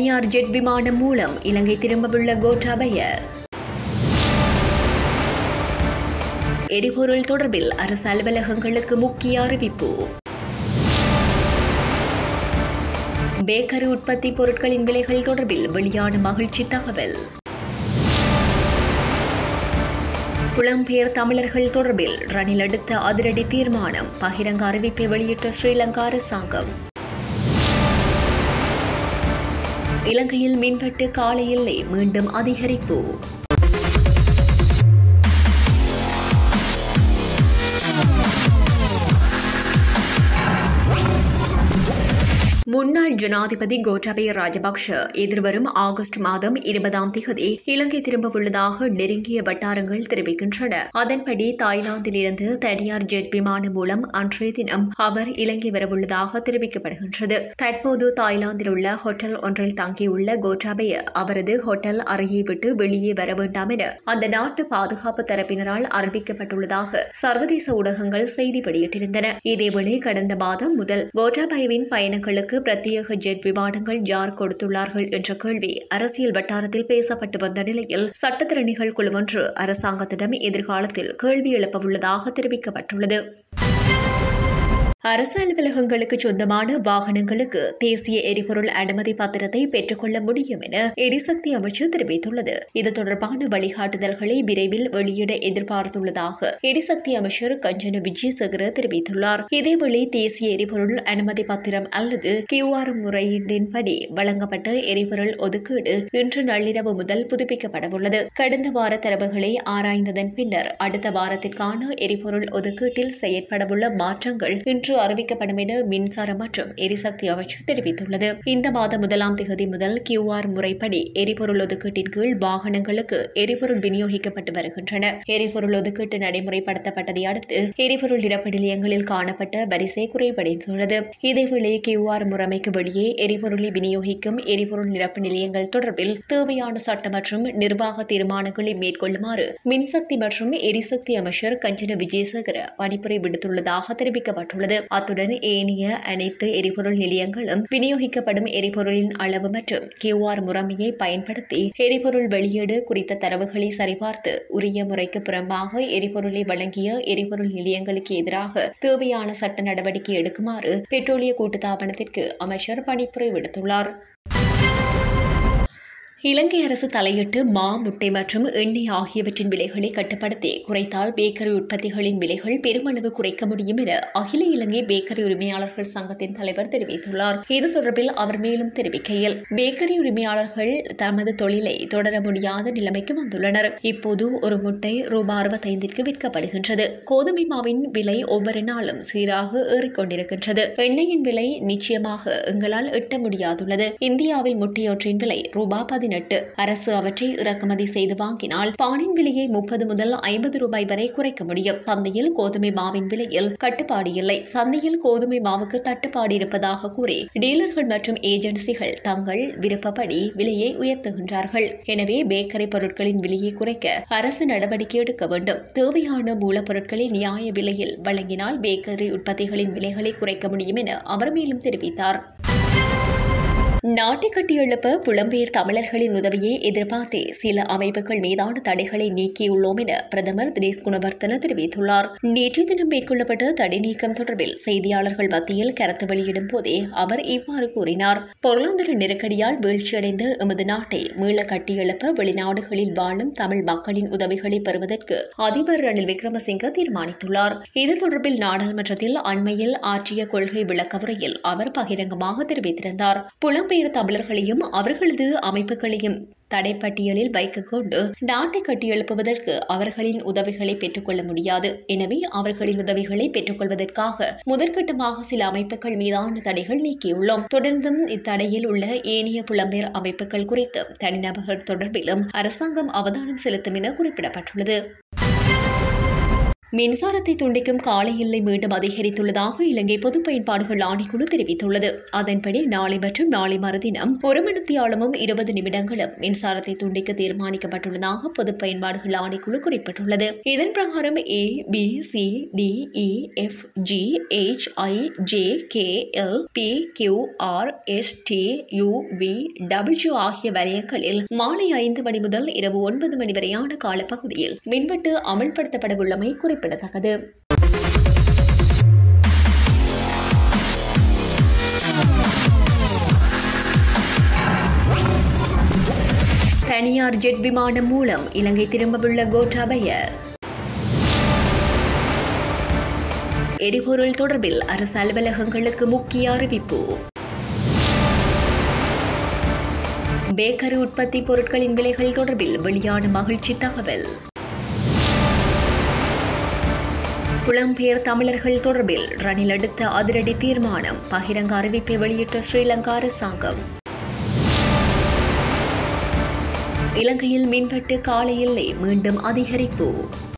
தனியார் ஜெட் விமானம் மூலம் இலங்கை திரும்பவுள்ள கோட்டாபய எரிபொருள் தொடர்பில் அரசு அலுவலகங்களுக்கு முக்கிய அறிவிப்பு பேக்கரி உற்பத்தி பொருட்களின் விலைகள் தொடர்பில் வெளியான மகிழ்ச்சி தகவல் புலம்பெயர் தமிழர்கள் தொடர்பில் ரணில் எடுத்த அதிரடி தீர்மானம் பகிரங்க அறிவிப்பை வெளியிட்ட ஸ்ரீலங்கா அரசாங்கம் இலங்கையில் மின்வெட்டு காலை எல்லை மீண்டும் அதிகரிப்பு முன்னாள் ஜனாதிபதி கோட்டாபய ராஜபக்ஷ எதிர்வரும் ஆகஸ்ட் மாதம் இருபதாம் திகதி இலங்கை திரும்பவுள்ளதாக நெருங்கிய வட்டாரங்கள் தெரிவிக்கின்றன அதன்படி தாய்லாந்திலிருந்து தனியார் ஜெட் விமானம் மூலம் அன்றைய தினம் அவர் இலங்கை வரவுள்ளதாக தெரிவிக்கப்படுகின்றது தற்போது தாய்லாந்தில் உள்ள ஹோட்டல் ஒன்றில் தங்கியுள்ள கோட்டாபய அவரது ஹோட்டல் அறையை விட்டு வெளியே வர வேண்டாம் என அந்த நாட்டு பாதுகாப்பு தரப்பினரால் அறிவிக்கப்பட்டுள்ளதாக சர்வதேச ஊடகங்கள் செய்தி வெளியிட்டிருந்தன இதேவேளை கடந்த மாதம் முதல் கோட்டாபயவின் பயணங்களுக்கு பிரத்யேக ஜெட் விமானங்கள் யார் கொடுத்துள்ளார்கள் என்ற கேள்வி அரசியல் வட்டாரத்தில் பேசப்பட்டு வந்த நிலையில் சட்டத்திறனிகள் குழுவொன்று அரசாங்கத்திடம் எதிர்காலத்தில் கேள்வி எழுப்பவுள்ளதாக தெரிவிக்கப்பட்டுள்ளது அரசு அலுவலகங்களுக்கு சொந்தமான வாகனங்களுக்கு தேசிய எரிபொருள் அனுமதி பத்திரத்தை பெற்றுக்கொள்ள முடியும் என எரிசக்தி அமைச்சு தெரிவித்துள்ளது இது தொடர்பான வழிகாட்டுதல்களை விரைவில் வெளியிட எதிர்பார்த்துள்ளதாக எரிசக்தி அமைச்சர் கஞ்சன விஜயசேகர தெரிவித்துள்ளார் இதேவேளை தேசிய எரிபொருள் அனுமதி பத்திரம் அல்லது கியூஆர் முறையின்படி வழங்கப்பட்ட எரிபொருள் ஒதுக்கீடு இன்று நள்ளிரவு முதல் புதுப்பிக்கப்படவுள்ளது கடந்த வார தரவுகளை ஆராய்ந்ததன் பின்னர் அடுத்த வாரத்திற்கான எரிபொருள் ஒதுக்கீட்டில் செயற்படவுள்ள மாற்றங்கள் இன்று இன்று அறிவிக்கப்படும் என மின்சார மற்றும் எரிசக்தி அமைச்சு தெரிவித்துள்ளது இந்த மாதம் முதலாம் தேதி முதல் கியூஆர் முறைப்படி எரிபொருள் ஒதுக்கீட்டின் கீழ் வாகனங்களுக்கு எரிபொருள் விநியோகிக்கப்பட்டு வருகின்றன எரிபொருள் ஒதுக்கீட்டு நடைமுறைப்படுத்தப்பட்டதை அடுத்து எரிபொருள் நிரப்பு நிலையங்களில் காணப்பட்ட வரிசை குறைபடைந்துள்ளது இதேவேளை கியூஆர் முறைமைக்கு வெளியே எரிபொருளை விநியோகிக்கும் எரிபொருள் நிரப்பு நிலையங்கள் தொடர்பில் தேவையான சட்ட மற்றும் நிர்வாக தீர்மானங்களை மேற்கொள்ளுமாறு மின்சக்தி மற்றும் எரிசக்தி அமைச்சர் கஞ்சன விஜயசேகர பணிப்புரை விடுத்துள்ளதாக தெரிவிக்கப்பட்டுள்ளது அத்துடன் ஏனைய அனைத்து எரிபொருள் நிலையங்களும் விநியோகிக்கப்படும் எரிபொருளின் அளவு மற்றும் கியூஆர் முறைமையை பயன்படுத்தி எரிபொருள் வெளியீடு குறித்த தரவுகளை சரிபார்த்து உரிய முறைக்கு புறம்பாக எரிபொருளை வழங்கிய எரிபொருள் நிலையங்களுக்கு எதிராக தேவையான சட்ட நடவடிக்கை எடுக்குமாறு பெட்ரோலிய கூட்டுத்தாபனத்திற்கு அமைச்சர் பணிப்புரை விடுத்துள்ளார் இலங்கை அரசு தலையிட்டு மா முட்டை மற்றும் எண்ணெய் ஆகியவற்றின் விலைகளை கட்டுப்படுத்தி குறைத்தால் பேக்கரி உற்பத்திகளின் விலைகள் பெருமளவு குறைக்க முடியும் என அகில இலங்கை பேக்கரி உரிமையாளர்கள் சங்கத்தின் தலைவர் தெரிவித்துள்ளார் இது தொடர்பில் அவர் மேலும் தெரிவிக்கையில் பேக்கரி உரிமையாளர்கள் தமது தொழிலை தொடர முடியாத நிலைமைக்கு வந்துள்ளனர் இப்போது ஒரு முட்டை ரூபாய் அறுபத்தைந்திற்கு விற்கப்படுகின்றது கோதுமை மாவின் விலை ஒவ்வொரு நாளும் சீராக ஏறிக்கொண்டிருக்கின்றது எண்ணெயின் விலை நிச்சயமாக எங்களால் எட்ட முடியாதுள்ளது இந்தியாவில் முட்டையொன்றின் விலை ரூபாய் பதினெட்டு அரசு அவற்றை இறக்குமதி செய்து வாங்கினால் பானின் விலையை முப்பது முதல் ஐம்பது ரூபாய் வரை குறைக்க முடியும் சந்தையில் கோதுமை மாவின் விலையில் கட்டுப்பாடு இல்லை சந்தையில் கோதுமை மாவுக்கு தட்டுப்பாடு இருப்பதாக கூறி டீலர்கள் மற்றும் ஏஜென்சிகள் தங்கள் விருப்பப்படி விலையை உயர்த்துகின்றார்கள் எனவே பேக்கரி பொருட்களின் விலையை குறைக்க அரசு நடவடிக்கை எடுக்க வேண்டும் தேவையான மூலப்பொருட்களை நியாய விலையில் வழங்கினால் பேக்கரி உற்பத்திகளின் விலைகளை குறைக்க முடியும் என அவர் மேலும் தெரிவித்தார் நாட்டை கட்டியெழுப்ப புலம்பெயர் தமிழர்களின் உதவியை எதிர்பார்த்தே சில அமைப்புகள் மீதான தடைகளை நீக்கியுள்ளோம் என பிரதமர் தினேஷ் குணவர்த்தன தெரிவித்துள்ளார் நேற்றைய தினம் மேற்கொள்ளப்பட்ட தடை நீக்கம் தொடர்பில் செய்தியாளர்கள் மத்தியில் கருத்து வெளியிடும் போதே அவர் இவ்வாறு கூறினார் பொருளாதார நெருக்கடியால் வீழ்ச்சியடைந்த எமது நாட்டை மீள கட்டியெழுப்ப வெளிநாடுகளில் வாழும் தமிழ் மக்களின் உதவிகளை பெறுவதற்கு அதிபர் ரணில் விக்ரமசிங்க தீர்மானித்துள்ளார் இது தொடர்பில் நாடாளுமன்றத்தில் அண்மையில் ஆற்றிய கொள்கை விளக்கவுரையில் அவர் பகிரங்கமாக தெரிவித்திருந்தார் புலம் புலம்பெயர் தமிழர்களையும் அவர்களது அமைப்புகளையும் தடைப்பட்டியலில் வைக்க கொண்டு நாட்டை கட்டியெழுப்புவதற்கு அவர்களின் உதவிகளை பெற்றுக்கொள்ள முடியாது எனவே அவர்களின் உதவிகளை பெற்றுக்கொள்வதற்காக முதற்கட்டமாக சில அமைப்புகள் மீதான தடைகள் நீக்கியுள்ளோம் தொடர்ந்தும் இத்தடையில் உள்ள ஏனைய புலம்பெயர் அமைப்புகள் குறித்து தனிநபர்கள் தொடர்பிலும் அரசாங்கம் அவதானம் செலுத்தும் என குறிப்பிடப்பட்டுள்ளது மின்சாரத்தை துண்டிக்கும் காலை எல்லை மீண்டும் அதிகரித்துள்ளதாக இலங்கை பொது பயன்பாடுகள் ஆணைக்குழு தெரிவித்துள்ளது அதன்படி நாளை மற்றும் நாளை மறுதினம் ஒரு மணித்தியாலமும் இருபது நிமிடங்களும் மின்சாரத்தை துண்டிக்க தீர்மானிக்கப்பட்டுள்ளதாக பொது பயன்பாடுகள் ஆணைக்குழு குறிப்பிட்டுள்ளது இதன் பிரகாரம் A B C D E F G H I J K L P Q R S T U V W ஆகிய வலயங்களில் மாலை ஐந்து மணி முதல் இரவு ஒன்பது மணி வரையான காலப்பகுதியில் மின்வெட்டு அமல்படுத்தப்படவுள்ளமை குறிப்பிடத்தக்கது தனியார் ஜெட் விமானம் மூலம் இலங்கை திரும்பவுள்ள கோட்டாபய எரிபொருள் தொடர்பில் அரசு அலுவலகங்களுக்கு முக்கிய அறிவிப்பு பேக்கரி உற்பத்தி பொருட்களின் விலைகள் தொடர்பில் வெளியான மகிழ்ச்சி தகவல் புலம்பெயர் தமிழர்கள் தொடர்பில் ரணில் எடுத்த அதிரடி தீர்மானம் பகிரங்க அறிவிப்பை வெளியிட்ட ஸ்ரீலங்கா அரசாங்கம் இலங்கையில் மின்வெட்டு கால எல்லை மீண்டும் அதிகரிப்பு